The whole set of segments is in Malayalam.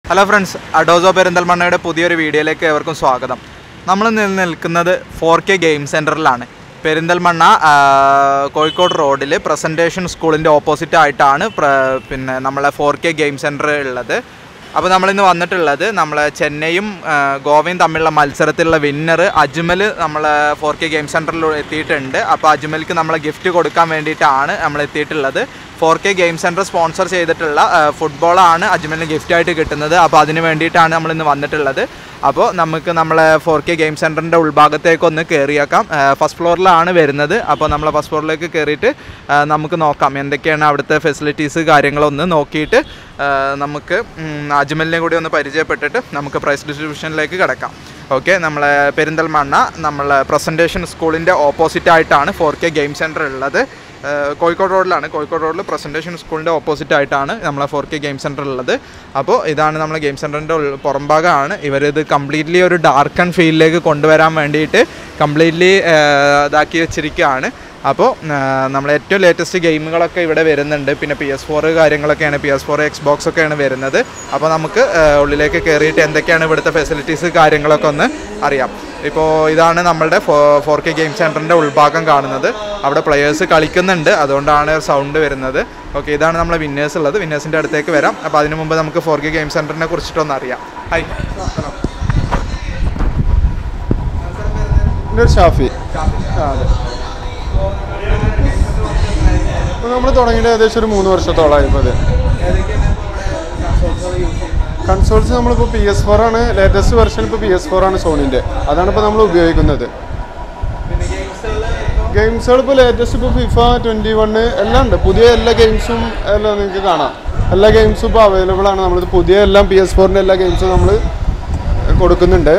ഹലോ ഫ്രണ്ട്സ് അഡോസോ പെരിന്തൽമണ്ണയുടെ പുതിയൊരു വീഡിയോയിലേക്ക് ഏവർക്കും സ്വാഗതം നമ്മൾ നിൽക്കുന്നത് ഫോർ കെ ഗെയിം സെൻറ്ററിലാണ് പെരിന്തൽമണ്ണ ആ, കോഴിക്കോട് റോഡിൽ പ്രസൻറ്റേഷൻ സ്കൂളിൻ്റെ ഓപ്പോസിറ്റ് ആയിട്ടാണ് പ്ര- പിന്നെ നമ്മളെ ഫോർ കെ ഗെയിം സെൻറ്റർ ഉള്ളത് അപ്പോൾ നമ്മളിന്ന് വന്നിട്ടുള്ളത് നമ്മളെ ചെന്നൈയും ആ, ഗോവയും തമ്മിലുള്ള മത്സരത്തിലുള്ള വിന്നർ അജ്മൽ നമ്മളെ ഫോർ കെ ഗെയിം സെൻറ്ററിൽ എത്തിയിട്ടുണ്ട് അപ്പോൾ അജ്മൽക്ക് നമ്മളെ ഗിഫ്റ്റ് കൊടുക്കാൻ വേണ്ടിയിട്ടാണ് നമ്മൾ എത്തിയിട്ടുള്ളത് four K game centre sponsor ചെയ്തിട്ടുള്ള ആ, ഫുട്ബോളാണ് അജ്മലിന് ഗിഫ്റ്റായിട്ട് കിട്ടുന്നത് അപ്പോൾ അതിന് വേണ്ടിയിട്ടാണ് നമ്മൾ ഇന്ന് വന്നിട്ടുള്ളത് അപ്പോൾ നമുക്ക് നമ്മളെ ഫോർ കെ ഗെയിം സെൻറ്ററിൻ്റെ ഉൾഭാഗത്തേക്ക് ഒന്ന് കയറിയേക്കാം ഫസ്റ്റ് ഫ്ലോറിലാണ് വരുന്നത് അപ്പോൾ നമ്മൾ ഫസ്റ്റ് ഫ്ലോറിലേക്ക് കയറിയിട്ട് ആ, നമുക്ക് നോക്കാം എന്തൊക്കെയാണ് അവിടുത്തെ ഫെസിലിറ്റീസ് കാര്യങ്ങളൊന്ന് നോക്കിയിട്ട് ആ, നമുക്ക് ഉം, അജ്മലിനെ കൂടി ഒന്ന് പരിചയപ്പെട്ടിട്ട് നമുക്ക് പ്രൈസ് ഡിസ്ട്രിബ്യൂഷനിലേക്ക് കിടക്കാം ഓക്കെ നമ്മളെ പെരിന്തൽമണ്ണ നമ്മളെ പ്രസൻറ്റേഷൻ സ്കൂളിൻ്റെ ഓപ്പോസിറ്റ് ആയിട്ടാണ് ഫോർ കെ ഗെയിം സെൻറ്റർ ഉള്ളത് ഏഹ് കോഴിക്കോട് റോഡിലാണ് കോഴിക്കോട് റോഡിൽ പ്രസൻറ്റേഷൻ സ്കൂളിൻ്റെ ഓപ്പോസിറ്റ് ആയിട്ടാണ് നമ്മളെ ഫോർ കെ ഗെയിം സെൻറ്റർ ഉള്ളത് അപ്പോൾ ഇതാണ് നമ്മളെ ഗെയിം സെൻറ്ററിൻ്റെ പുറംഭാഗമാണ് ഇവരിത് കംപ്ലീറ്റ്ലി ഒരു ഡാർക്ക് ആൻഡ് ഫീൽഡിലേക്ക് കൊണ്ടുവരാൻ വേണ്ടിയിട്ട് കംപ്ലീറ്റ്ലി ഇതാക്കി വെച്ചിരിക്കുകയാണ് അപ്പോൾ നമ്മൾ ഏറ്റവും ലേറ്റസ്റ്റ് ഗെയിമുകളൊക്കെ ഇവിടെ വരുന്നുണ്ട് പിന്നെ പി എസ് ഫോർ കാര്യങ്ങളൊക്കെയാണ് P S four Xbox ഒക്കെയാണ് വരുന്നത് അപ്പോൾ നമുക്ക് ഏഹ് ഉള്ളിലേക്ക് കയറിയിട്ട് എന്തൊക്കെയാണ് ഇവിടുത്തെ ഫെസിലിറ്റീസ് കാര്യങ്ങളൊക്കെ ഒന്ന് അറിയാം ഇപ്പോൾ ഇതാണ് നമ്മളുടെ ഫോർ കെ ഗെയിം സെൻറ്ററിൻ്റെ ഉൾഭാഗം കാണുന്നത് അവിടെ പ്ലെയേഴ്സ് കളിക്കുന്നുണ്ട് അതുകൊണ്ടാണ് സൗണ്ട് വരുന്നത് ഓക്കെ ഇതാണ് നമ്മളെ വിന്നേഴ്സ് ഉള്ളത് വിന്നേഴ്സിൻ്റെ അടുത്തേക്ക് വരാം അപ്പോൾ അതിനു മുമ്പ് നമുക്ക് ഫോർ കെ ഗെയിം സെൻറ്ററിനെ കുറിച്ചിട്ടൊന്ന് അറിയാം ഹൈ എൻ്റെ ഒരു ഷാഫി ആ അതെ നമ്മൾ തുടങ്ങിയിട്ട് ഏകദേശം ഒരു മൂന്ന് വർഷത്തോളമായി ഇപ്പോൾ അത് കൺസോൾസ് നമ്മളിപ്പോൾ പി എസ് ഫോർ ആണ് ലേറ്റസ്റ്റ് വെർഷൻ ഇപ്പോൾ പി എസ് ഫോർ ആണ് സോണിൻ്റെ അതാണ് ഇപ്പോൾ നമ്മൾ ഉപയോഗിക്കുന്നത് ഗെയിംസുകൾ ഇപ്പോൾ ലേറ്റസ്റ്റ് ഇപ്പോൾ ഫിഫ ട്വൻറ്റി വണ്ണ് എല്ലാം ഉണ്ട് പുതിയ എല്ലാ ഗെയിംസും എല്ലാം നിങ്ങൾക്ക് കാണാം എല്ലാ ഗെയിംസും ഇപ്പോൾ അവൈലബിൾ ആണ് നമ്മൾ പുതിയ എല്ലാം പി എസ് ഫോറിൻ്റെ എല്ലാ ഗെയിംസും നമ്മൾ കൊടുക്കുന്നുണ്ട്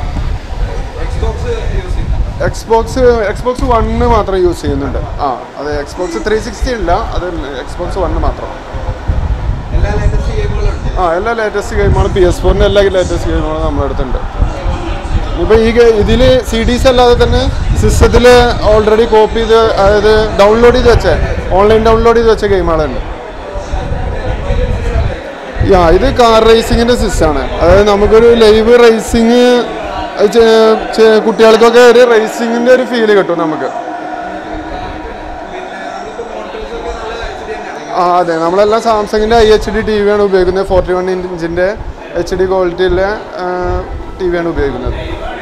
എക്സ്ബോക്സ് എക്സ്ബോക്സ് വണ്ണ് മാത്രം യൂസ് ചെയ്യുന്നുണ്ട് ആ അത് എക്സ്ബോക്സ് ത്രീ സിക്സ്റ്റി ഇല്ല അത് എക്സ്ബോക്സ് വണ്ണ് മാത്രം ആ എല്ലാ ലേറ്റസ്റ്റ് ഗെയിമാണ് പി എസ് ഫോറിൻ്റെ എല്ലാ ലേറ്റസ്റ്റ് ഗെയിമുകളും നമ്മുടെ അടുത്തുണ്ട് ഇപ്പോൾ ഈ ഇതിൽ സി ഡീസ് അല്ലാതെ തന്നെ സിസ്റ്റത്തിൽ ഓൾറെഡി കോപ്പി ചെയ്ത് അതായത് ഡൗൺലോഡ് ചെയ്ത് വെച്ച ഓൺലൈൻ ഡൗൺലോഡ് ചെയ്ത് വെച്ച ഗെയിമുകളുണ്ട് യാ ഇത് കാർ റേസിങ്ങിൻ്റെ സിസ്റ്റമാണ് അതായത് നമുക്കൊരു ലൈവ് റേസിങ് കുട്ടികൾക്കൊക്കെ ഒരു റേസിങ്ങിൻ്റെ ഒരു ഫീല് കിട്ടും നമുക്ക് ആ അതെ നമ്മളെല്ലാം സാംസങ്ങിൻ്റെ ഐ എച്ച് ഡി ടി വിയാണ് ഉപയോഗിക്കുന്നത് ഫോർട്ടി വൺ ഇഞ്ചിൻ്റെ എച്ച് ഡി ക്വാളിറ്റിയിലെ ടി വിയാണ് ഉപയോഗിക്കുന്നത്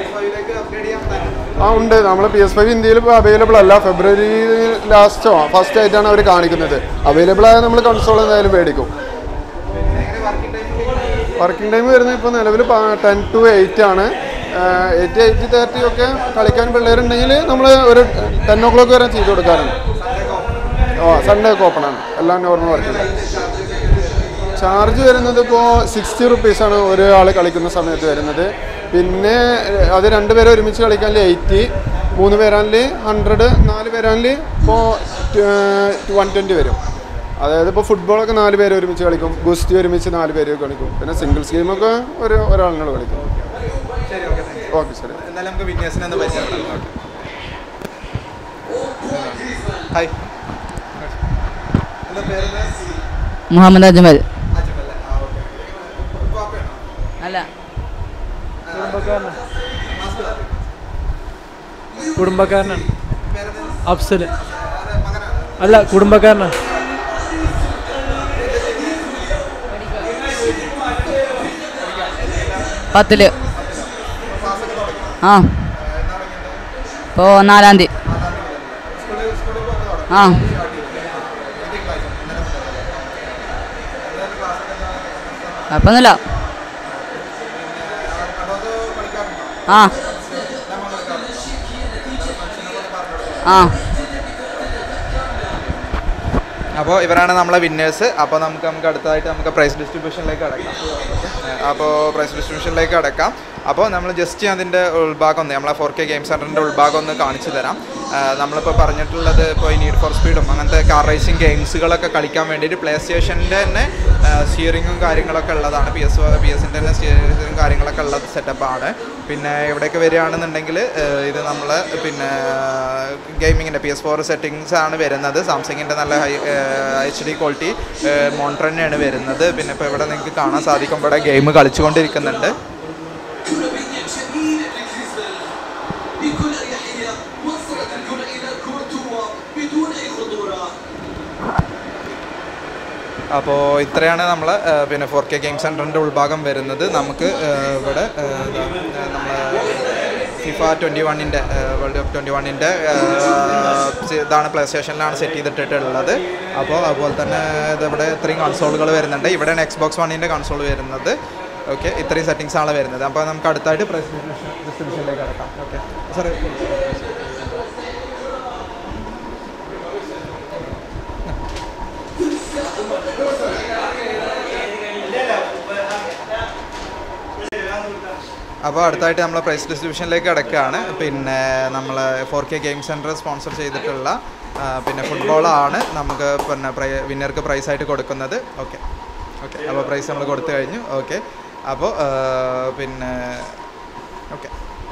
ആ ഉണ്ട് നമ്മൾ പി എസ് ഫൈവ് ഇന്ത്യയിൽ ഇപ്പോൾ അവൈലബിൾ അല്ല ഫെബ്രുവരി ലാസ്റ്റോ ഫസ്റ്റ് ആയിട്ടാണ് അവർ കാണിക്കുന്നത് അവൈലബിൾ ആയ നമ്മൾ കൺസോൾ എന്തായാലും മേടിക്കും വർക്കിംഗ് ടൈം വരുന്നത് ഇപ്പോൾ നിലവിൽ ടെൻ ടു എയ്റ്റ് ആണ് എയ്റ്റ് എയ്റ്റ് തേർട്ടി ഒക്കെ കളിക്കാൻ പിള്ളേരുണ്ടെങ്കിൽ നമ്മൾ ഒരു ടെൻ ഓ ക്ലോക്ക് വരെ ചെയ്ത് കൊടുക്കാറുണ്ട് ഓ സൺഡേ ഒക്കെ ഓപ്പൺ ആണ് എല്ലാം നോർമൽ വർക്കിംഗ് ചാർജ് വരുന്നത് ഇപ്പോൾ സിക്സ്റ്റി റുപ്പീസാണ് ഒരാൾ കളിക്കുന്ന സമയത്ത് വരുന്നത് പിന്നെ ഏഹ്, അത് രണ്ട് പേരെ ഒരുമിച്ച് കളിക്കാനിൽ എയ്റ്റി മൂന്ന് പേരാനിൽ ഹൺഡ്രഡ് നാല് പേരാനിൽ ഇപ്പോൾ വൺ ട്വൻറ്റി വരും അതായത് ഇപ്പോൾ ഫുട്ബോളൊക്കെ നാല് പേര് ഒരുമിച്ച് കളിക്കും ഗുസ്തി ഒരുമിച്ച് നാല് പേര് കളിക്കും പിന്നെ സിംഗിൾസ് ഗെയിമൊക്കെ ഒരു ഒരാളിനോട് കളിക്കും ഓക്കെ ശരി എന്നാലും നമുക്ക് വിന്നേഴ്സിനെ ഒന്ന് പരിചയപ്പെടാം ഹായ് എന്താ പേര് മുഹമ്മദ് അജ്മൽ അജ്മൽ ആ ഓക്കെ അല്ല കുടുംബക്കാരനാണ് അഫ്സല് അല്ല കുടുംബക്കാരനാണ് പത്തില് ആ ഇപ്പോൾ നാലാം തീയതി ആ കുഴപ്പമൊന്നുമില്ല ആ ആ അപ്പോൾ ഇവരാണ് നമ്മളെ വിന്നേഴ്സ് അപ്പോൾ നമുക്ക് നമുക്ക് അടുത്തതായിട്ട് നമുക്ക് പ്രൈസ് ഡിസ്ട്രിബ്യൂഷനിലേക്ക് അടക്കാം അപ്പോൾ പ്രൈസ് ഡിസ്ട്രിബ്യൂഷനിലേക്ക് അടക്കാം അപ്പോൾ നമ്മൾ ജസ്റ്റ് അതിൻ്റെ ഉൾഭാഗം ഒന്ന് നമ്മളെ ഫോർ കെ ഗെയിം സെൻറ്ററിൻ്റെ ഉൾഭാഗം ഒന്ന് കാണിച്ചു തരാം നമ്മളിപ്പോൾ പറഞ്ഞിട്ടുള്ളത് ഇപ്പോൾ ഈ നീഡ് ഫോർ സ്പീഡും അങ്ങനത്തെ കാർ റേസിംഗ് ഗെയിംസുകളൊക്കെ കളിക്കാൻ വേണ്ടിയിട്ട് പ്ലേ സ്റ്റേഷൻ്റെ തന്നെ സ്റ്റിയറിങ്ങും കാര്യങ്ങളൊക്കെ ഉള്ളതാണ് പി എസ് പി എസിൻ്റെ തന്നെ സ്റ്റിയറിങ്ങും കാര്യങ്ങളൊക്കെ ഉള്ള സെറ്റപ്പാണ് പിന്നെ ഇവിടേക്ക് വരികയാണെന്നുണ്ടെങ്കിൽ ഇത് നമ്മൾ പിന്നെ ഗെയിമിങ്ങിൻ്റെ പി എസ് ഫോർ സെറ്റിങ്സ് ആണ് വരുന്നത് സാംസങ്ങിൻ്റെ നല്ല high H D quality monitor തന്നെയാണ് വരുന്നത് പിന്നെ ഇപ്പോൾ ഇവിടെ നിങ്ങൾക്ക് കാണാൻ സാധിക്കും ഇവിടെ ഗെയിം കളിച്ചുകൊണ്ടിരിക്കുന്നുണ്ട് بكل اريحيه وصلت الكره الى كورتوا بدون اي خطوره അപ്പോൾ ഇത്രയാണ് നമ്മൾ പിന്നെ ഫോർ കെ ഗെയിം സെൻറ്ററിൻ്റെ ഉൾഭാഗം വരുന്നത് നമുക്ക് ആ, ഇവിടെ നമ്മൾ ഫിഫ ട്വൻറ്റി വണ്ണിൻ്റെ വേൾഡ് കപ്പ് ട്വൻറ്റി വണ്ണിൻ്റെ ഇതാണ് പ്ലേ സ്റ്റേഷനിലാണ് സെറ്റ് ചെയ്തിട്ടുള്ളത് അപ്പോൾ അതുപോലെ തന്നെ ഇതിവിടെ ഇത്രയും കൺസോളുകൾ വരുന്നുണ്ട് ഇവിടെയാണ് എക്സ് ബോക്സ് വണ്ണിൻ്റെ കൺസോൾ വരുന്നത് ഓക്കെ ഇത്രയും സെറ്റിങ്സ് ആണ് വരുന്നത് അപ്പോൾ നമുക്ക് അടുത്തായിട്ട് ഡിസ്ട്രിബ്യൂഷനിലേക്ക് കിടക്കാം ഓക്കെ സാറേ അപ്പോൾ അടുത്തായിട്ട് നമ്മൾ പ്രൈസ് ഡിസ്ട്രിബ്യൂഷനിലേക്ക് കിടക്കുകയാണ് പിന്നെ നമ്മൾ four K game centre sponsor ചെയ്തിട്ടുള്ള ആ, പിന്നെ ഫുട്ബോളാണ് നമുക്ക് പിന്നെ പ്രൈ വിന്നർക്ക് പ്രൈസായിട്ട് കൊടുക്കുന്നത് ഓക്കെ ഓക്കെ അപ്പോൾ പ്രൈസ് നമ്മൾ കൊടുത്തു കഴിഞ്ഞു ഓക്കെ അപ്പോൾ ആ, പിന്നെ ഓക്കെ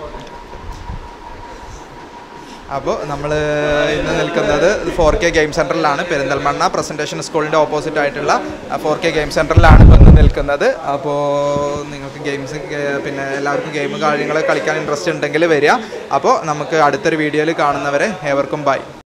അപ്പോൾ നമ്മൾ ഇന്ന് നിൽക്കുന്നത് ഫോർ കെ ഗെയിം സെൻറ്ററിലാണ് പെരിന്തൽമണ്ണ പ്രസൻറ്റേഷൻ സ്കൂളിൻ്റെ ഓപ്പോസിറ്റ് ആയിട്ടുള്ള ഫോർ കെ ഗെയിം സെൻറ്ററിലാണ് ഇപ്പോൾ ഇന്ന് നിൽക്കുന്നത് അപ്പോൾ നിങ്ങൾക്ക് ഗെയിംസ് പിന്നെ എല്ലാവർക്കും ഗെയിം കാര്യങ്ങൾ കളിക്കാൻ ഇൻട്രസ്റ്റ് ഉണ്ടെങ്കിൽ വരിക അപ്പോൾ നമുക്ക് അടുത്തൊരു വീഡിയോയിൽ കാണുന്നവരെ ഏവർക്കും ബൈ